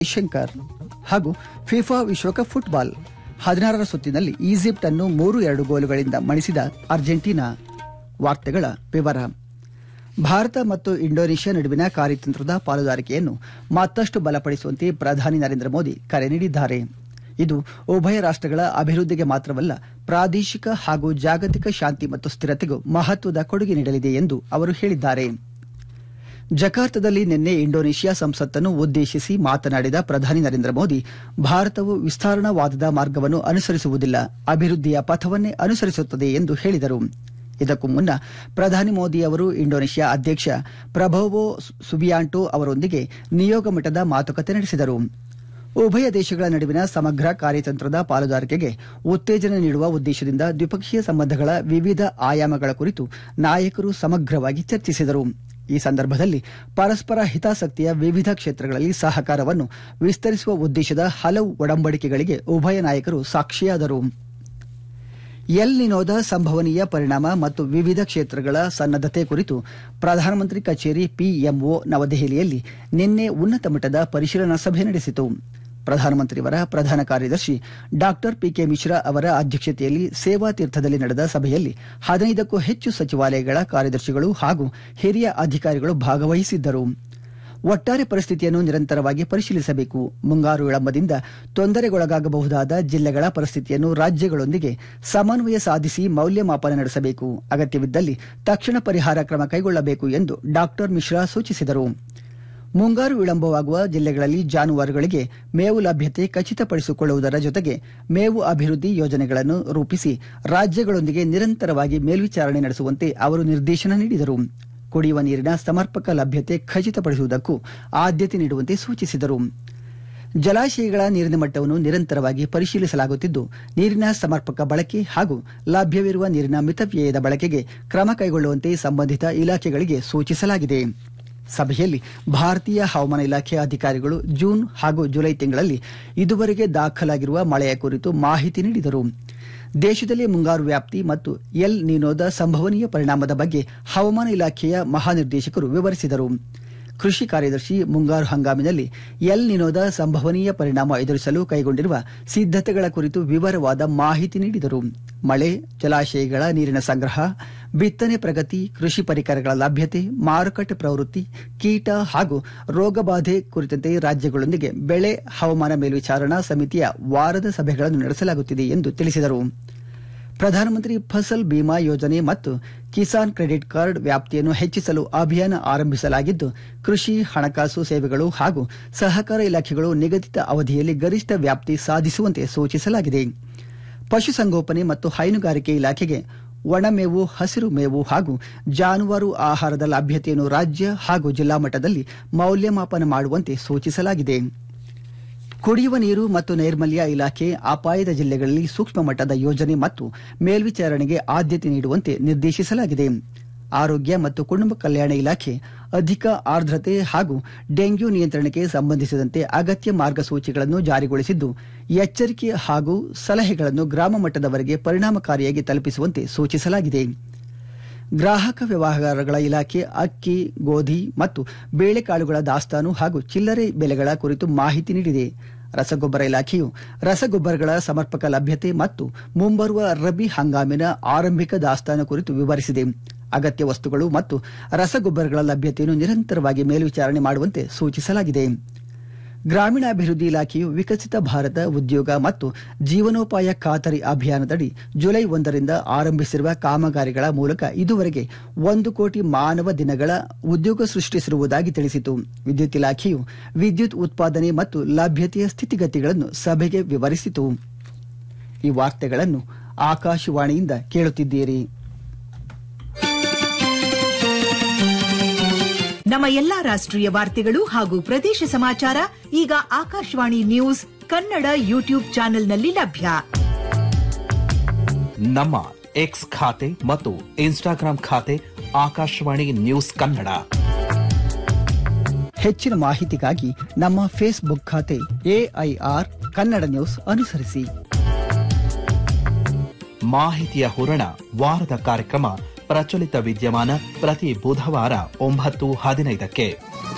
ಶಂಕರ್ ಹಾಗೂ ಫಿಫಾ ವಿಶ್ವಕಪ್ ಫುಟ್ಬಾಲ್ ಹದಿನಾರರ ಸುತ್ತಿನಲ್ಲಿ ಈಜಿಪ್ಟ್ ಅನ್ನು ಮೂರು ಎರಡು ಗೋಲುಗಳಿಂದ ಮಣಿಸಿದ ಅರ್ಜೆಂಟೀನಾ ವಾರ್ತೆಗಳ ವಿವರ ಭಾರತ ಮತ್ತು ಇಂಡೋನೇಷ್ಯಾ ನಡುವಿನ ಕಾರ್ಯತಂತ್ರದ ಪಾಲುದಾರಿಕೆಯನ್ನು ಮತ್ತಷ್ಟು ಬಲಪಡಿಸುವಂತೆ ಪ್ರಧಾನಿ ನರೇಂದ್ರ ಮೋದಿ ಕರೆ ನೀಡಿದ್ದಾರೆ ಇದು ಉಭಯ ರಾಷ್ಟ್ರಗಳ ಅಭಿವೃದ್ಧಿಗೆ ಮಾತ್ರವಲ್ಲ ಪ್ರಾದೇಶಿಕ ಹಾಗೂ ಜಾಗತಿಕ ಶಾಂತಿ ಮತ್ತು ಸ್ಥಿರತೆಗೂ ಮಹತ್ವದ ಕೊಡುಗೆ ನೀಡಲಿದೆ ಎಂದು ಅವರು ಹೇಳಿದ್ದಾರೆ ಜಕಾರ್ತದಲ್ಲಿ ನಿನ್ನೆ ಇಂಡೋನೇಷ್ಯಾ ಸಂಸತ್ತನ್ನು ಉದ್ದೇಶಿಸಿ ಮಾತನಾಡಿದ ಪ್ರಧಾನಿ ನರೇಂದ್ರ ಮೋದಿ ಭಾರತವು ವಿಸ್ತರಣಾವಾದದ ಮಾರ್ಗವನ್ನು ಅನುಸರಿಸುವುದಿಲ್ಲ ಅಭಿವೃದ್ಧಿಯ ಪಥವನ್ನೇ ಅನುಸರಿಸುತ್ತದೆ ಎಂದು ಹೇಳಿದರು ಇದಕ್ಕೂ ಮುನ್ನ ಪ್ರಧಾನಿ ಮೋದಿ ಅವರು ಇಂಡೋನೇಷ್ಯಾ ಅಧ್ಯಕ್ಷ ಪ್ರಭೋವೋ ಸುಬಿಯಾಂಟೋ ಅವರೊಂದಿಗೆ ನಿಯೋಗ ಮಟ್ಟದ ಮಾತುಕತೆ ನಡೆಸಿದರು ಉಭಯ ದೇಶಗಳ ನಡುವಿನ ಸಮಗ್ರ ಕಾರ್ಯತಂತ್ರದ ಪಾಲುದಾರಿಕೆಗೆ ಉತ್ತೇಜನ ನೀಡುವ ಉದ್ದೇಶದಿಂದ ದ್ವಿಪಕ್ಷೀಯ ಸಂಬಂಧಗಳ ವಿವಿಧ ಆಯಾಮಗಳ ಕುರಿತು ನಾಯಕರು ಸಮಗ್ರವಾಗಿ ಚರ್ಚಿಸಿದರು ಈ ಸಂದರ್ಭದಲ್ಲಿ ಪರಸ್ಪರ ಹಿತಾಸಕ್ತಿಯ ವಿವಿಧ ಕ್ಷೇತ್ರಗಳಲ್ಲಿ ಸಹಕಾರವನ್ನು ವಿಸ್ತರಿಸುವ ಉದ್ದೇಶದ ಹಲವು ಒಡಂಬಡಿಕೆಗಳಿಗೆ ಉಭಯ ನಾಯಕರು ಸಾಕ್ಷಿಯಾದರು ಎಲ್ ನಿನೋದ ಸಂಭವನೀಯ ಪರಿಣಾಮ ಮತ್ತು ವಿವಿಧ ಕ್ಷೇತ್ರಗಳ ಸನ್ನದ್ದತೆ ಕುರಿತು ಪ್ರಧಾನಮಂತ್ರಿ ಕಚೇರಿ ಪಿಎಂಒ ನವದೆಹಲಿಯಲ್ಲಿ ನಿನ್ನೆ ಉನ್ನತ ಮಟ್ಟದ ಪರಿಶೀಲನಾ ಸಭೆ ನಡೆಸಿತು ಪ್ರಧಾನಮಂತ್ರಿಯವರ ಪ್ರಧಾನ ಕಾರ್ಯದರ್ಶಿ ಡಾಕ್ಟರ್ ಪಿಕೆ ಮಿಶ್ರಾ ಅವರ ಅಧ್ಯಕ್ಷತೆಯಲ್ಲಿ ಸೇವಾ ತೀರ್ಥದಲ್ಲಿ ನಡೆದ ಸಭೆಯಲ್ಲಿ ಹದಿನೈದಕ್ಕೂ ಹೆಚ್ಚು ಸಚಿವಾಲಯಗಳ ಕಾರ್ಯದರ್ಶಿಗಳು ಹಾಗೂ ಹಿರಿಯ ಅಧಿಕಾರಿಗಳು ಭಾಗವಹಿಸಿದ್ದರು ಒಟ್ಟಾರೆ ಪರಿಸ್ಥಿತಿಯನ್ನು ನಿರಂತರವಾಗಿ ಪರಿಶೀಲಿಸಬೇಕು ಮುಂಗಾರು ವಿಳಂಬದಿಂದ ತೊಂದರೆಗೊಳಗಾಗಬಹುದಾದ ಜಿಲ್ಲೆಗಳ ಪರಿಸ್ಥಿತಿಯನ್ನು ರಾಜ್ಯಗಳೊಂದಿಗೆ ಸಮನ್ವಯ ಸಾಧಿಸಿ ಮೌಲ್ಯಮಾಪನ ನಡೆಸಬೇಕು ಅಗತ್ಯವಿದ್ದಲ್ಲಿ ತಕ್ಷಣ ಪರಿಹಾರ ಕ್ರಮ ಕೈಗೊಳ್ಳಬೇಕು ಎಂದು ಡಾಕ್ಟರ್ ಮಿಶ್ರಾ ಸೂಚಿಸಿದರು ಮುಂಗಾರು ವಿಳಂಬವಾಗುವ ಜಿಲ್ಲೆಗಳಲ್ಲಿ ಜಾನುವಾರುಗಳಿಗೆ ಮೇವು ಲಭ್ಯತೆ ಖಚಿತಪಡಿಸಿಕೊಳ್ಳುವುದರ ಜೊತೆಗೆ ಮೇವು ಅಭಿವೃದ್ಧಿ ಯೋಜನೆಗಳನ್ನು ರೂಪಿಸಿ ರಾಜ್ಯಗಳೊಂದಿಗೆ ನಿರಂತರವಾಗಿ ಮೇಲ್ವಿಚಾರಣೆ ನಡೆಸುವಂತೆ ಅವರು ನಿರ್ದೇಶನ ನೀಡಿದರು ಕುಡಿಯುವ ನೀರಿನ ಸಮರ್ಪಕ ಲಭ್ಯತೆ ಖಚಿತಪಡಿಸುವುದಕ್ಕೂ ಆದ್ಯತೆ ನೀಡುವಂತೆ ಸೂಚಿಸಿದರು ಜಲಾಶಯಗಳ ನೀರಿನ ಮಟ್ಟವನ್ನು ನಿರಂತರವಾಗಿ ಪರಿಶೀಲಿಸಲಾಗುತ್ತಿದ್ದು ನೀರಿನ ಸಮರ್ಪಕ ಬಳಕೆ ಹಾಗೂ ಲಭ್ಯವಿರುವ ನೀರಿನ ಮಿತವ್ಯಯದ ಬಳಕೆಗೆ ಕ್ರಮ ಕೈಗೊಳ್ಳುವಂತೆ ಸಂಬಂಧಿತ ಇಲಾಖೆಗಳಿಗೆ ಸೂಚಿಸಲಾಗಿದೆ ಸಭೆಯಲ್ಲಿ ಭಾರತೀಯ ಹವಾಮಾನ ಇಲಾಖೆ ಅಧಿಕಾರಿಗಳು ಜೂನ್ ಹಾಗೂ ಜುಲೈ ತಿಂಗಳಲ್ಲಿ ಇದುವರೆಗೆ ದಾಖಲಾಗಿರುವ ಮಳೆಯ ಕುರಿತು ಮಾಹಿತಿ ನೀಡಿದರು ದೇಶದಲ್ಲಿ ಮುಂಗಾರು ವ್ಯಾಪ್ತಿ ಮತ್ತು ಎಲ್ ನೀನೋದ ಸಂಭವನೀಯ ಪರಿಣಾಮದ ಬಗ್ಗೆ ಹವಾಮಾನ ಇಲಾಖೆಯ ಮಹಾನಿರ್ದೇಶಕರು ವಿವರಿಸಿದರು ಕೃಷಿ ಕಾರ್ಯದರ್ಶಿ ಮುಂಗಾರು ಹಂಗಾಮಿನಲ್ಲಿ ಎಲ್ ನಿನೋದ ಸಂಭವನೀಯ ಪರಿಣಾಮ ಎದುರಿಸಲು ಕೈಗೊಂಡಿರುವ ಸಿದ್ದತೆಗಳ ಕುರಿತು ವಿವರವಾದ ಮಾಹಿತಿ ನೀಡಿದರು ಮಳೆ ಜಲಾಶಯಗಳ ನೀರಿನ ಸಂಗ್ರಹ ಬಿತ್ತನೆ ಪ್ರಗತಿ ಕೃಷಿ ಪರಿಕರಗಳ ಲಭ್ಯತೆ ಮಾರುಕಟ್ಟೆ ಪ್ರವೃತ್ತಿ ಕೀಟ ಹಾಗೂ ರೋಗಬಾಧೆ ಕುರಿತಂತೆ ರಾಜ್ಯಗಳೊಂದಿಗೆ ಬೆಳೆ ಹವಾಮಾನ ಮೇಲ್ವಿಚಾರಣಾ ಸಮಿತಿಯ ವಾರದ ಸಭೆಗಳನ್ನು ನಡೆಸಲಾಗುತ್ತಿದೆ ಎಂದು ತಿಳಿಸಿದರು ಪ್ರಧಾನಮಂತ್ರಿ ಫಸಲ್ ಬಿಮಾ ಯೋಜನೆ ಮತ್ತು ಕಿಸಾನ್ ಕ್ರೆಡಿಟ್ ಕಾರ್ಡ್ ವ್ಯಾಪ್ತಿಯನ್ನು ಹೆಚ್ಚಿಸಲು ಅಭಿಯಾನ ಆರಂಭಿಸಲಾಗಿದ್ದು ಕೃಷಿ ಹಣಕಾಸು ಸೇವೆಗಳು ಹಾಗೂ ಸಹಕಾರ ಇಲಾಖೆಗಳು ನಿಗದಿತ ಅವಧಿಯಲ್ಲಿ ಗರಿಷ್ಠ ವ್ಯಾಪ್ತಿ ಸಾಧಿಸುವಂತೆ ಸೂಚಿಸಲಾಗಿದೆ ಪಶುಸಂಗೋಪನೆ ಮತ್ತು ಹೈನುಗಾರಿಕೆ ಇಲಾಖೆಗೆ ಒಣಮೇವು ಹಸಿರು ಮೇವು ಹಾಗೂ ಜಾನುವಾರು ಆಹಾರದ ಲಭ್ಯತೆಯನ್ನು ರಾಜ್ಯ ಹಾಗೂ ಜಿಲ್ಲಾ ಮಟ್ಟದಲ್ಲಿ ಮೌಲ್ಯಮಾಪನ ಮಾಡುವಂತೆ ಸೂಚಿಸಲಾಗಿದೆ ಕುಡಿಯುವ ನೀರು ಮತ್ತು ನೈರ್ಮಲ್ಯ ಇಲಾಖೆ ಅಪಾಯದ ಜಿಲ್ಲೆಗಳಲ್ಲಿ ಸೂಕ್ಷ್ಮ ಮಟ್ಟದ ಯೋಜನೆ ಮತ್ತು ಮೇಲ್ವಿಚಾರಣೆಗೆ ಆದ್ಯತೆ ನೀಡುವಂತೆ ನಿರ್ದೇಶಿಸಲಾಗಿದೆ ಆರೋಗ್ಯ ಮತ್ತು ಕುಟುಂಬ ಕಲ್ಯಾಣ ಇಲಾಖೆ ಅಧಿಕ ಆರ್ದ್ರತೆ ಹಾಗೂ ಡೆಂಗ್ಯೂ ನಿಯಂತ್ರಣಕ್ಕೆ ಸಂಬಂಧಿಸಿದಂತೆ ಅಗತ್ಯ ಮಾರ್ಗಸೂಚಿಗಳನ್ನು ಜಾರಿಗೊಳಿಸಿದ್ದು ಎಚ್ಚರಿಕೆ ಹಾಗೂ ಸಲಹೆಗಳನ್ನು ಗ್ರಾಮ ಮಟ್ಟದವರೆಗೆ ಪರಿಣಾಮಕಾರಿಯಾಗಿ ತಲುಪಿಸುವಂತೆ ಸೂಚಿಸಲಾಗಿದೆ ಗ್ರಾಹಕ ವ್ಯವಹಾರಗಳ ಇಲಾಖೆ ಅಕ್ಕಿ ಗೋಧಿ ಮತ್ತು ಬೇಳೆಕಾಳುಗಳ ದಾಸ್ತಾನು ಹಾಗೂ ಚಿಲ್ಲರೆ ಬೆಲೆಗಳ ಕುರಿತು ಮಾಹಿತಿ ನೀಡಿದೆ ರಸಗೊಬ್ಬರ ಇಲಾಖೆಯು ರಸಗೊಬ್ಬರಗಳ ಸಮರ್ಪಕ ಲಭ್ಯತೆ ಮತ್ತು ಮುಂಬರುವ ರಬಿ ಹಂಗಾಮಿನ ಆರಂಭಿಕ ದಾಸ್ತಾನು ಕುರಿತು ವಿವರಿಸಿದೆ ಅಗತ್ಯ ವಸ್ತುಗಳು ಮತ್ತು ರಸಗೊಬ್ಬರಗಳ ಲಭ್ಯತೆಯನ್ನು ನಿರಂತರವಾಗಿ ಮೇಲ್ವಿಚಾರಣೆ ಮಾಡುವಂತೆ ಸೂಚಿಸಲಾಗಿದೆ ಗ್ರಾಮೀಣಾಭಿವೃದ್ಧಿ ಇಲಾಖೆಯು ವಿಕಸಿತ ಭಾರತ ಉದ್ಯೋಗ ಮತ್ತು ಜೀವನೋಪಾಯ ಖಾತರಿ ಅಭಿಯಾನದಡಿ ಜುಲೈ ಒಂದರಿಂದ ಆರಂಭಿಸಿರುವ ಕಾಮಗಾರಿಗಳ ಮೂಲಕ ಇದುವರೆಗೆ ಒಂದು ಕೋಟಿ ಮಾನವ ದಿನಗಳ ಉದ್ಯೋಗ ಸೃಷ್ಟಿಸಿರುವುದಾಗಿ ತಿಳಿಸಿತು ವಿದ್ಯುತ್ ಇಲಾಖೆಯು ವಿದ್ಯುತ್ ಉತ್ಪಾದನೆ ಮತ್ತು ಲಭ್ಯತೆಯ ಸ್ಥಿತಿಗತಿಗಳನ್ನು ಸಭೆಗೆ ವಿವರಿಸಿತು ಈ ವಾರ್ತೆಗಳನ್ನು ಆಕಾಶವಾಣಿಯಿಂದ ಕೇಳುತ್ತಿದ್ದೀರಿ ನಮ್ಮ ಎಲ್ಲಾ ರಾಷ್ಟ್ರೀಯ ವಾರ್ತೆಗಳು ಹಾಗೂ ಪ್ರದೇಶ ಸಮಾಚಾರ ಈಗ ಆಕಾಶವಾಣಿ ನ್ಯೂಸ್ ಕನ್ನಡ ಯೂಟ್ಯೂಬ್ ಚಾನೆಲ್ನಲ್ಲಿ ಲಭ್ಯ ನಮ್ಮ ಎಕ್ಸ್ ಖಾತೆ ಮತ್ತು ಇನ್ಸ್ಟಾಗ್ರಾಂ ಖಾತೆ ಆಕಾಶವಾಣಿ ನ್ಯೂಸ್ ಕನ್ನಡ ಹೆಚ್ಚಿನ ಮಾಹಿತಿಗಾಗಿ ನಮ್ಮ ಫೇಸ್ಬುಕ್ ಖಾತೆ ಎಐಆರ್ ಕನ್ನಡ ನ್ಯೂಸ್ ಅನುಸರಿಸಿ ಮಾಹಿತಿಯ ಹೂರಣ ವಾರದ ಕಾರ್ಯಕ್ರಮ ಪ್ರಚಲಿತ ವಿದ್ಯಮಾನ ಪ್ರತಿ ಬುಧವಾರ ಒಂಬತ್ತು ಹದಿನೈದಕ್ಕೆ